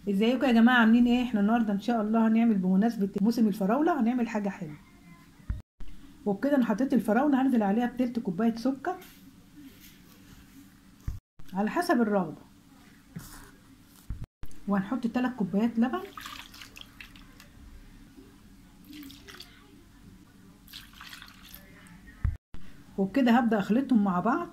ازيكم يا جماعه عاملين ايه احنا النهارده ان شاء الله هنعمل بمناسبه موسم الفراوله هنعمل حاجه حلوه وبكده انا حطيت الفراوله هنزل عليها بتلت كوبايه سكر على حسب الرغبه وهنحط 3 كوبايات لبن وبكده هبدا اخلطهم مع بعض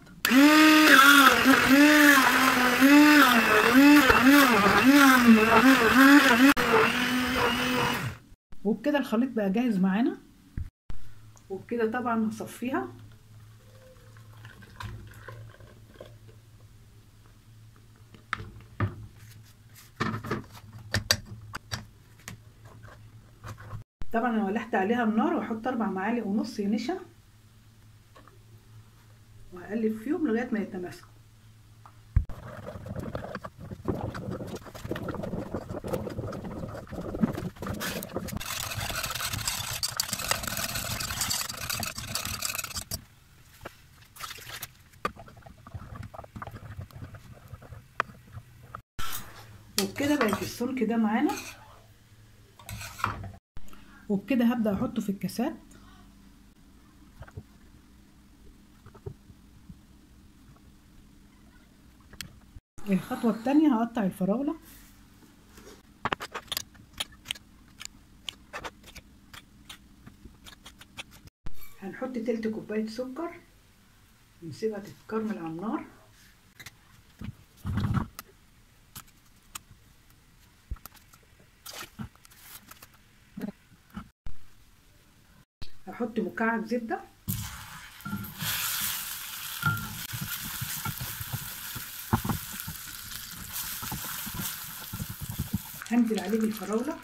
وبكده الخليط بقى جاهز معانا وبكده طبعا هصفيها طبعا انا ولحت عليها النار واحط اربع معالق ونص نشا وهقلب فيهم لغايه ما يتماسكوا وبكده بقت السمك ده معانا وبكده هبدأ احطه في الكاسات الخطوة التانية هقطع الفراولة هنحط تلت كوباية سكر نسيبها تتكرمل على النار هحط مكعب زبدة هنزل عليه بالفراولة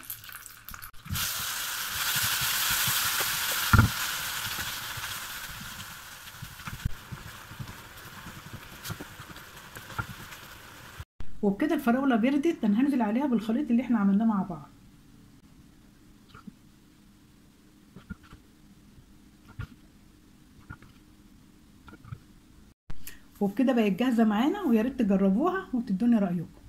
وبكده الفراولة بردت انا هنزل عليها بالخليط اللي احنا عملناه مع بعض وبكده بقت جاهزه معانا ويا ريت تجربوها وتدوني رايكم